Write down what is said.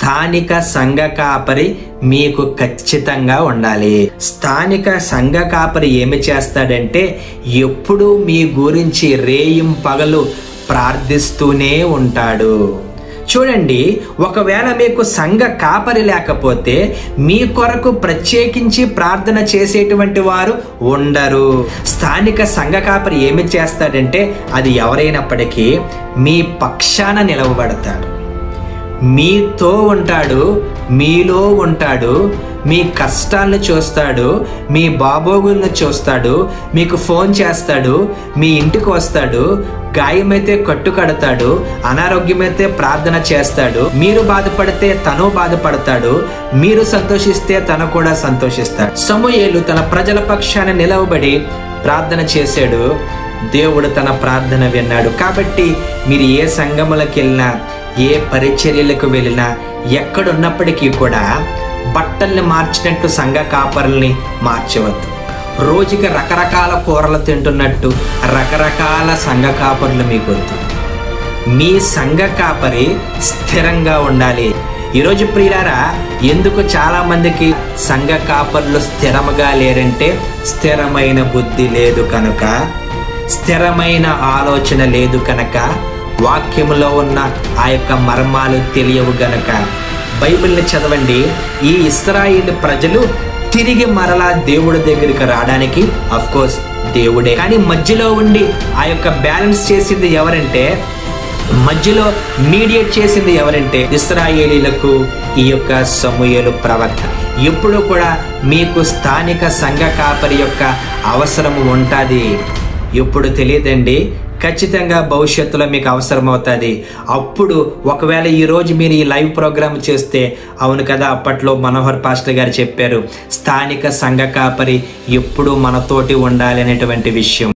స్థానిక సంఘ కాపరి మీకు ఖచ్చితంగా ఉండాలి స్థానిక సంఘ కాపరి ఏమి చేస్తాడంటే ఎప్పుడూ మీ గురించి రేయిం పగలు ప్రార్థిస్తూనే ఉంటాడు చూడండి ఒకవేళ మీకు సంఘ కాపరి లేకపోతే మీ కొరకు ప్రత్యేకించి ప్రార్థన చేసేటువంటి వారు ఉండరు స్థానిక సంఘ కాపరి ఏమి చేస్తాడంటే అది ఎవరైనప్పటికీ మీ పక్షాన నిలవబడతాడు మీతో ఉంటాడు మీలో ఉంటాడు మీ కష్టాలను చూస్తాడు మీ బాబోగులను చూస్తాడు మీకు ఫోన్ చేస్తాడు మీ ఇంటికి వస్తాడు గాయమైతే కట్టు కడతాడు అనారోగ్యమైతే ప్రార్థన చేస్తాడు మీరు బాధపడితే తను బాధపడతాడు మీరు సంతోషిస్తే తను కూడా సంతోషిస్తాడు సమూయేలు తన ప్రజల పక్షాన నిలవబడి ప్రార్థన చేశాడు దేవుడు తన ప్రార్థన విన్నాడు కాబట్టి మీరు ఏ సంఘములకు వెళ్ళినా ఏ పరిచర్యలకు వెళ్ళినా ఎక్కడున్నప్పటికీ కూడా బట్టల్ని మార్చినట్టు సంఘ కాపరుల్ని మార్చవద్దు రోజుకి రకరకాల కూరలు తింటున్నట్టు రకరకాల సంఘ కాపరులు మీకు వద్దు మీ సంఘ కాపరి స్థిరంగా ఉండాలి ఈరోజు ప్రియులారా ఎందుకు చాలా మందికి సంఘ కాపర్లు స్థిరముగా లేరంటే స్థిరమైన బుద్ధి లేదు కనుక స్థిరమైన ఆలోచన లేదు కనుక వాక్యములో ఉన్న ఆ యొక్క మర్మాలు తెలియవు గనక బైబిల్ని చదవండి ఈ ఇస్రాయిల్ ప్రజలు తిరిగి మరలా దేవుడి దగ్గరికి రావడానికి అఫ్ కోర్స్ దేవుడే కానీ మధ్యలో ఉండి ఆ యొక్క బ్యాలెన్స్ చేసింది ఎవరంటే మధ్యలో మీడియేట్ చేసింది ఎవరంటే ఇస్రాయేలీలకు ఈ యొక్క సమూహలు ప్రవక్త ఎప్పుడు కూడా మీకు స్థానిక సంఘ కాపరి యొక్క అవసరం ఉంటుంది ఎప్పుడు తెలియదండి ఖచ్చితంగా భవిష్యత్తులో మీకు అవసరం అవుతుంది అప్పుడు ఒకవేళ ఈ రోజు మీరు ఈ లైవ్ ప్రోగ్రామ్ చేస్తే అవును కదా అప్పట్లో మనోహర్ పాస్టర్ గారు చెప్పారు స్థానిక సంఘ కాపరి ఎప్పుడు మనతోటి ఉండాలి అనేటువంటి విషయం